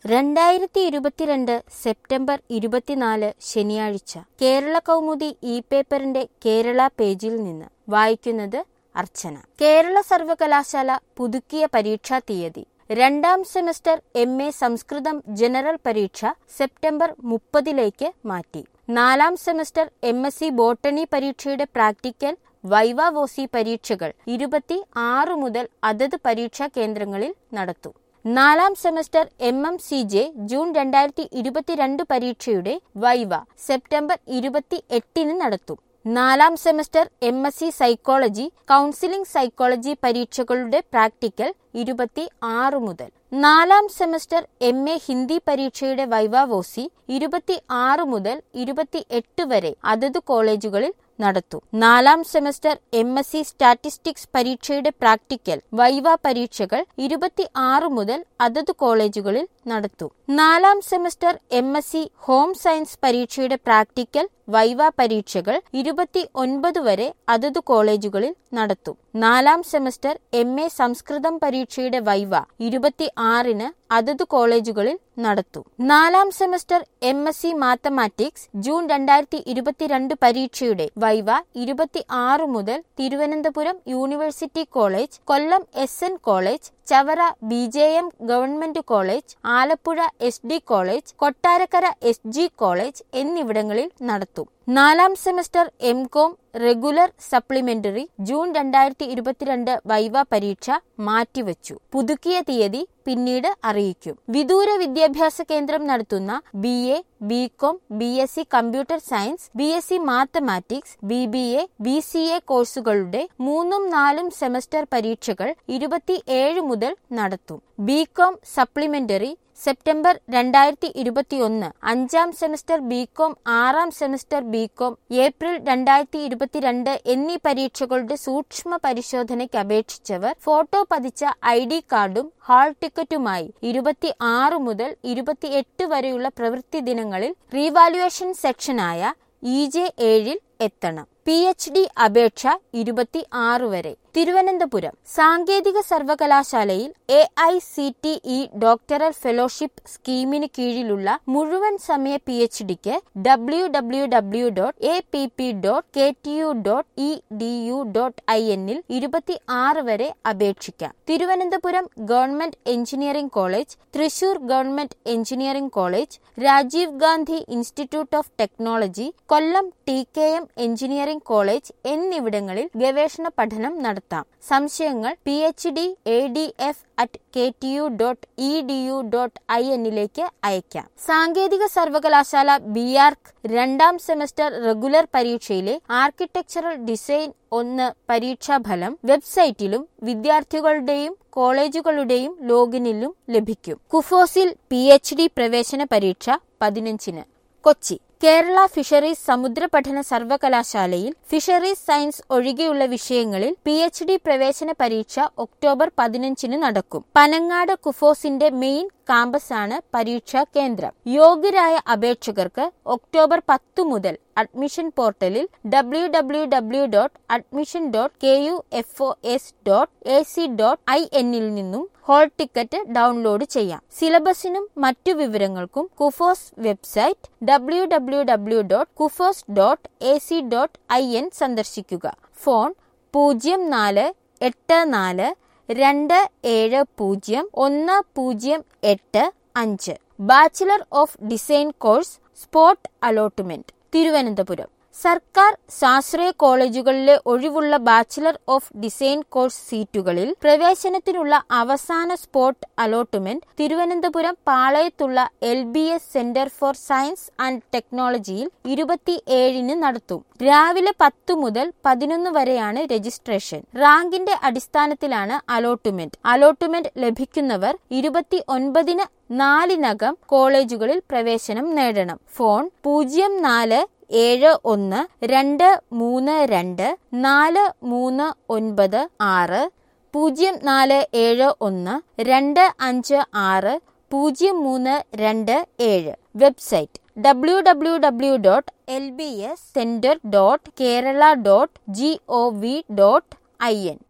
രണ്ടായിരത്തി ഇരുപത്തിരണ്ട് സെപ്റ്റംബർ ഇരുപത്തിനാല് ശനിയാഴ്ച കേരള കൗമുദി ഇ പേപ്പറിന്റെ കേരള പേജിൽ നിന്ന് വായിക്കുന്നത് അർച്ചന കേരള സർവകലാശാല പുതുക്കിയ പരീക്ഷാ തീയതി രണ്ടാം സെമസ്റ്റർ എം എ സംസ്കൃതം ജനറൽ പരീക്ഷ സെപ്റ്റംബർ മുപ്പതിലേക്ക് മാറ്റി നാലാം semester M S C botany പരീക്ഷയുടെ പ്രാക്ടിക്കൽ വൈവാവോസി പരീക്ഷകൾ ഇരുപത്തി ആറ് മുതൽ അതത് പരീക്ഷാ കേന്ദ്രങ്ങളിൽ നടത്തും നാലാം semester M M C J June രണ്ടായിരത്തി ഇരുപത്തിരണ്ട് പരീക്ഷയുടെ വൈവ സെപ്റ്റംബർ ഇരുപത്തി എട്ടിന് നടത്തും നാലാം semester M S C psychology counselling psychology പരീക്ഷകളുടെ പ്രാക്ടിക്കൽ ഇരുപത്തി ആറ് മുതൽ നാലാം സെമസ്റ്റർ എം എ ഹിന്ദി പരീക്ഷയുടെ വൈവാവോസി ഇരുപത്തി ആറ് മുതൽ ഇരുപത്തി എട്ട് വരെ അതത് കോളേജുകളിൽ നടത്തും നാലാം semester M S C statistics പരീക്ഷയുടെ പ്രാക്ടിക്കൽ വൈവ പരീക്ഷകൾ ഇരുപത്തി ആറ് മുതൽ അതത് കോളേജുകളിൽ നടത്തും നാലാം semester M S C home science പരീക്ഷയുടെ പ്രാക്ടിക്കൽ വൈവ പരീക്ഷകൾ ഇരുപത്തി ഒൻപത് വരെ അതത് കോളേജുകളിൽ നടത്തും നാലാം സെമസ്റ്റർ എം എ സംസ്കൃതം പരീക്ഷയുടെ വൈവ ഇരുപത്തി ആറിന് അതത് കോളേജുകളിൽ നടത്തും നാലാം semester M S C mathematics June രണ്ടായിരത്തി ഇരുപത്തിരണ്ട് പരീക്ഷയുടെ വൈവ ഇരുപത്തി ആറ് മുതൽ Thiruvananthapuram university college Kollam S N college Chavara B J M government college Alappuzha S D college Kottarakkara S G college എന്നിവിടങ്ങളിൽ നടത്തും നാലാം semester M com regular supplementary June രണ്ടായിരത്തി ഇരുപത്തിരണ്ട് വൈവ പരീക്ഷ മാറ്റിവെച്ചു പുതുക്കിയ തീയതി പിന്നീട് അറിയിക്കും വിദൂര വിദ്യാഭ്യാസ കേന്ദ്രം നടത്തുന്ന B A B com B S C computer science B S C mathematics B B A B C A കോഴ്സുകളുടെ മൂന്നും നാലും സെമസ്റ്റർ പരീക്ഷകൾ ഇരുപത്തിയേഴ് മുതൽ നടത്തും ബി കോം സപ്ലിമെന്ററി സെപ്റ്റംബർ രണ്ടായിരത്തി ഇരുപത്തിയൊന്ന് അഞ്ചാം സെമസ്റ്റർ ബികോം ആറാം സെമസ്റ്റർ ബികോം ഏപ്രിൽ രണ്ടായിരത്തി ഇരുപത്തിരണ്ട് എന്നീ പരീക്ഷകളുടെ സൂക്ഷ്മ പരിശോധനയ്ക്ക് അപേക്ഷിച്ചവർ ഫോട്ടോ പതിച്ച ഐ ഡി കാർഡും ഹാൾ ടിക്കറ്റുമായി ഇരുപത്തി ആറ് മുതൽ ഇരുപത്തിയെട്ട് വരെയുള്ള പ്രവൃത്തി ദിനങ്ങളിൽ റീവാലുവേഷൻ സെക്ഷനായ ഇ ജെ ഏഴിൽ എത്തണം പി എച്ച് ഡി അപേക്ഷ ഇരുപത്തി ആറ് വരെ തിരുവനന്തപുരം സാങ്കേതിക സർവകലാശാലയിൽ A I C T E doctoral fellowship സ്കീമിന് കീഴിലുള്ള മുഴുവൻ സമയ പി എച്ച് ഡിക്ക് W W W dot A P P dot K T U dot E D U dot I എന്നിൽ ഇരുപത്തി ആറ് വരെ അപേക്ഷിക്കാം Thiruvananthapuram government engineering college Thrissur government engineering college Rajiv Gandhi institute of technology Kollam T K M engineering college എന്നിവിടങ്ങളിൽ ഗവേഷണ പഠനം നടത്താം സംശയങ്ങൾ P H D A D F at K T U dot E D U dot I എന്നിലേക്ക് അയക്കാം സാങ്കേതിക സർവകലാശാല ബി ആർക്ക് രണ്ടാം സെമസ്റ്റർ റെഗുലർ പരീക്ഷയിലെ ആർക്കിടെക്ചറൽ ഡിസൈൻ ഒന്ന് പരീക്ഷാഫലം വെബ്സൈറ്റിലും വിദ്യാർത്ഥികളുടെയും കോളേജുകളുടെയും ലോഗിനിലും ലഭിക്കും കുഫോസിൽ പി എച്ച് ഡി പ്രവേശന പരീക്ഷ പതിനഞ്ചിന് കൊച്ചി കേരള ഫിഷറീസ് സമുദ്ര പഠന സർവകലാശാലയിൽ ഫിഷറീസ് സയൻസ് ഒഴികെയുള്ള വിഷയങ്ങളിൽ പി എച്ച് ഡി പ്രവേശന പരീക്ഷ ഒക്ടോബർ പതിനഞ്ചിന് നടക്കും പനങ്ങാട് കുഫോസിന്റെ മെയിൻ കാമ്പസാണ് പരീക്ഷാ കേന്ദ്രം യോഗ്യരായ അപേക്ഷകർക്ക് ഒക്ടോബർ പത്തു മുതൽ അഡ്മിഷൻ പോർട്ടലിൽ W W W dot admission dot K U F O S dot A C dot I എന്നിൽ നിന്നും ഹോൾ ടിക്കറ്റ് ഡൗൺലോഡ് ചെയ്യാം സിലബസിനും മറ്റു വിവരങ്ങൾക്കും KUFOS website W W W dot KUFOS dot A C dot I N സന്ദർശിക്കുക phone പൂജ്യം നാല് എട്ട് നാല് രണ്ട് ഏഴ് പൂജ്യം ഒന്ന് പൂജ്യം എട്ട് അഞ്ച് bachelor of design course spot allotment Thiruvananthapuram സർക്കാർ സ്വാശ്രയ കോളേജുകളിലെ ഒഴിവുള്ള ബാച്ചിലർ ഓഫ് ഡിസൈൻ കോഴ്സ് സീറ്റുകളിൽ പ്രവേശനത്തിനുള്ള അവസാന സ്പോട്ട് അലോട്ട്മെന്റ് തിരുവനന്തപുരം പാളയത്തുള്ള L B S centre for science and ടെക്നോളജിയിൽ ഇരുപത്തിയേഴിന് നടത്തും രാവിലെ പത്ത് മുതൽ പതിനൊന്ന് വരെയാണ് രജിസ്ട്രേഷൻ റാങ്കിന്റെ അടിസ്ഥാനത്തിലാണ് അലോട്ട്മെന്റ് അലോട്ട്മെന്റ് ലഭിക്കുന്നവർ ഇരുപത്തി ഒൻപതിന് നാലിനകം കോളേജുകളിൽ പ്രവേശനം നേടണം ഫോൺ പൂജ്യം നാല് ഏഴ് ഒന്ന് രണ്ട് മൂന്ന് രണ്ട് നാല് മൂന്ന് ഒൻപത് ആറ് പൂജ്യം നാല് ഏഴ് ഒന്ന് രണ്ട് അഞ്ച് ആറ് പൂജ്യം മൂന്ന് രണ്ട് ഏഴ് website W W W dot L B S centre dot Kerala dot G O V dot I N